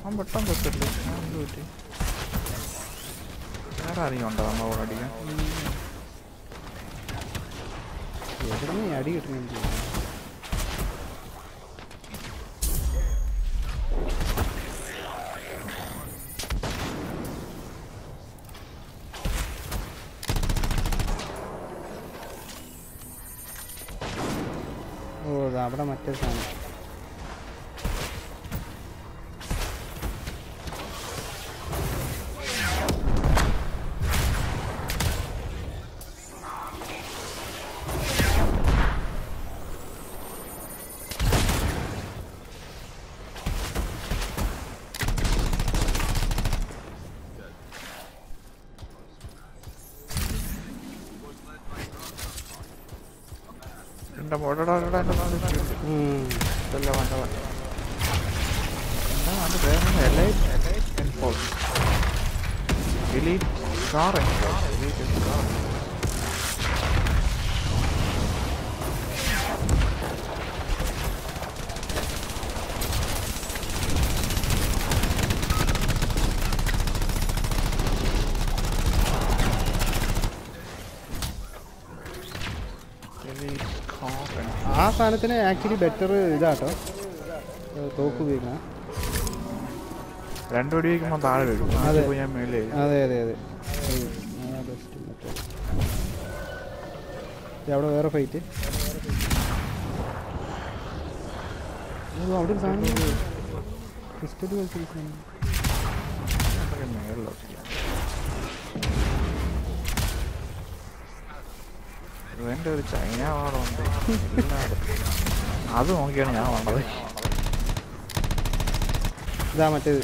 അവൻ പെട്ടെന്ന് തൊട്ടില്ലേ ഞാൻ എന്ത് പറ്റി വേറെ ആരെങ്കിലും ഉണ്ടോ നമ്മൾ കൂടെ അടിക്കാൻ എവിടെ നിന്ന് അടി കിട്ടുന്നുണ്ട് ഓ ദാ അവിടെ മറ്റേ സാധനം എൻ്റെ മോടടാ എൻ്റെ നാല് ഷീൽഡ് ഉം. ഇതല്ല വേണ്ട വേണ്ട എന്താ അത് വേറെ elite elite enforce elite scar enforce elite scar elite scar ആ സാധനത്തിന് ആക്ച്വലി ബെറ്റർ ഇതാട്ടോ ഏ, തോക്ക് ഉപയോഗിക്കണം രണ്ട് വെടി വയ്ക്കുമ്പോൾ താഴെ വീഴും അതെ. ആദ്യം പോയി ഞാൻ മേലെ അതെ അതെ അതെ ബെസ്റ്റ് മറ്റേ ഇത് അവിടെ വേറെ ഫൈറ്റ് അവിടെ ഒരു സാധനം ക്രിസ്റ്റൽ കളിച്ചിരിക്കുന്നു അതൊക്കെ മേളിലോട്ട് എൻ്റെ ഒരു ചൈന വാടുണ്ട് അത് നോക്കിയാണ് ഞാൻ വന്നത് ഇതാ മറ്റേത്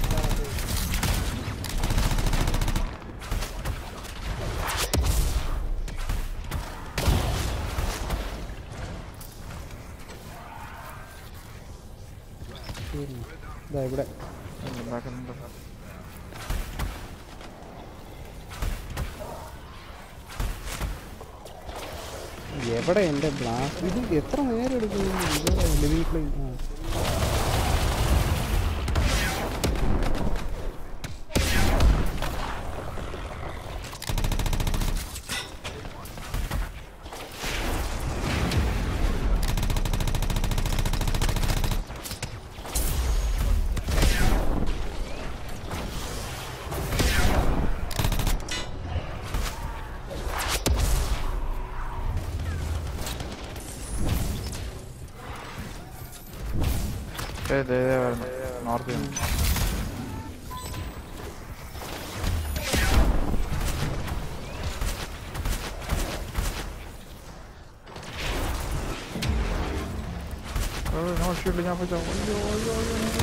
ഇതാ ഇവിടെ ഉണ്ടാക്കുന്നുണ്ട് എവിടെ എൻ്റെ ബ്ലാസ്റ്റ് ഇത് എത്ര നേരം എടുക്കും ലിവിങ് ഫ്ലെയിം ആ നോർത്ത് നോക്കിയില്ല ഞാൻ പറ്റാ അയ്യോ അയ്യോ അയ്യോ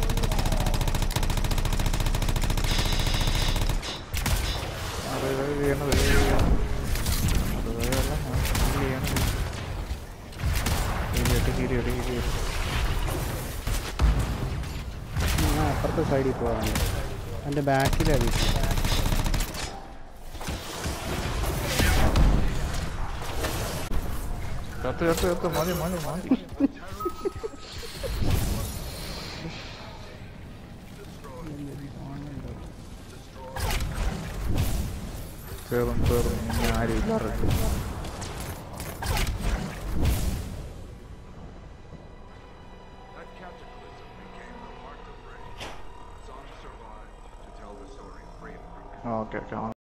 അതെ അതെ ചെയ്യണത് അതുപോലെയല്ല ഞാൻ ചെയ്യണത് കീരിയിട്ട് കീരിയിട്ട് കീരിയിട്ട് ഞാൻ അപ്പുറത്തെ സൈഡിൽ പോകാണ് എൻ്റെ ബാക്കിലാണ് വീട്ടിൽ കത്ത് കത്ത് കത്ത് മതി മതി മതി കേറും കേറും ഇനി ആരും ഇല്ലാറുണ്ട് That cataclysm became the heart of Rage. Some survived to tell the story free and broken. Okay okay